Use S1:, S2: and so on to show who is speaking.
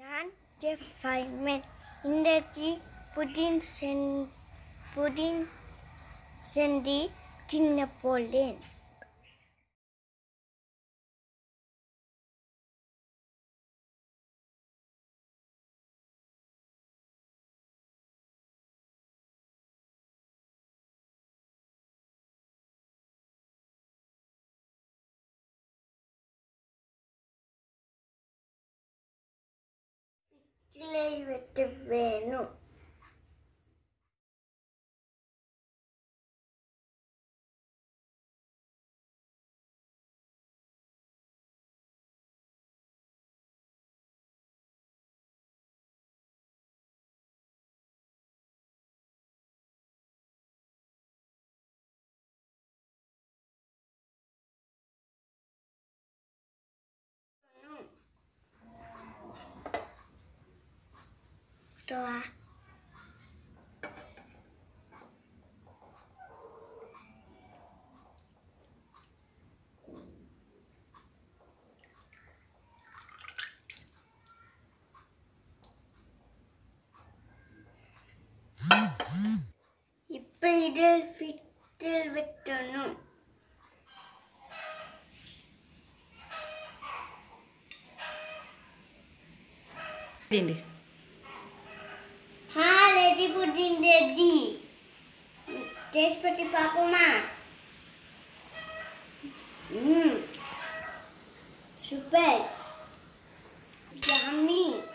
S1: நான் ஜெஃப் ஃபைமன் இந்த டீ புடின் சென் புடின் செந்தி சின்ன போலேன் சிலை வெட்டு வேணும் Doa. இப்ப இதில் ஃபிட்டில் வெட்டணும்
S2: அப்படின்டு
S1: ஆ ரெடி புட்டிங் ரெடி டேஸ்ட் பண்ணி பார்ப்போமா ம் சூப்பர் யம்மி